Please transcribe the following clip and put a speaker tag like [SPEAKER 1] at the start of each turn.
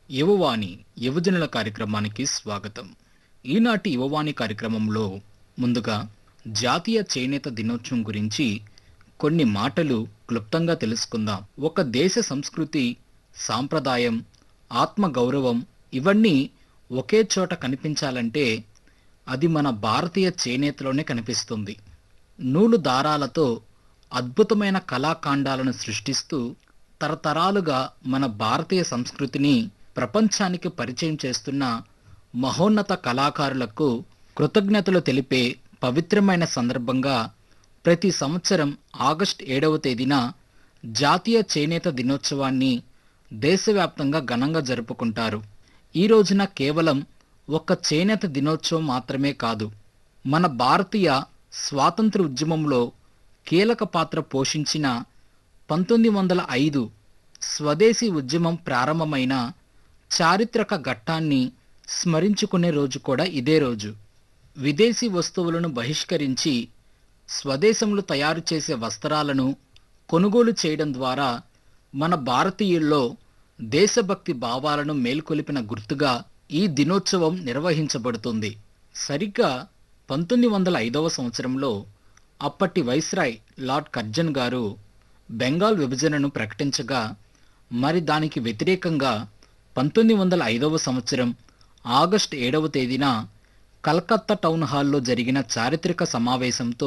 [SPEAKER 1] యువవాణి యువజనుల కార్యక్రమానికి స్వాగతం ఈనాటి యువవాణి కార్యక్రమంలో ముందుగా జాతీయ చేనేత దినోత్సవం గురించి కొన్ని మాటలు క్లుప్తంగా తెలుసుకుందాం ఒక దేశ సంస్కృతి సాంప్రదాయం ఆత్మ గౌరవం ఇవన్నీ ఒకే చోట కనిపించాలంటే అది మన భారతీయ చేనేతలోనే కనిపిస్తుంది నూలు దారాలతో అద్భుతమైన కళాకాండాలను సృష్టిస్తూ తరతరాలుగా మన భారతీయ సంస్కృతిని ప్రపంచానికి పరిచయం చేస్తున్న మహోన్నత కళాకారులకు కృతజ్ఞతలు తెలిపే పవిత్రమైన సందర్భంగా ప్రతి సంవత్సరం ఆగస్ట్ ఏడవ తేదీన జాతీయ చేనేత దినోత్సవాన్ని దేశవ్యాప్తంగా ఘనంగా జరుపుకుంటారు ఈ రోజున కేవలం ఒక్క చేనేత దినోత్సవం మాత్రమే కాదు మన భారతీయ స్వాతంత్ర ఉద్యమంలో కీలక పాత్ర పోషించిన పంతొమ్మిది వందల ఐదు స్వదేశీ ఉద్యమం ప్రారంభమైన చారిత్రక ఘట్టాన్ని స్మరించుకునే రోజు కూడా ఇదే రోజు విదేశీ వస్తువులను బహిష్కరించి స్వదేశంలో తయారు చేసే వస్త్రాలను కొనుగోలు చేయడం ద్వారా మన భారతీయుల్లో దేశభక్తి భావాలను మేల్కొలిపిన గుర్తుగా ఈ దినోత్సవం నిర్వహించబడుతుంది సరిగ్గా పంతొమ్మిది వందల ఐదవ సంవత్సరంలో అప్పటి వైస్రాయ్ లార్డ్ కర్జన్ గారు బెంగాల్ విభజనను ప్రకటించగా మరి దానికి వ్యతిరేకంగా పంతొమ్మిది వందల ఐదవ సంవత్సరం ఆగస్టు ఏడవ తేదీన కలకత్తా టౌన్ హాల్లో జరిగిన చారిత్రక సమావేశంతో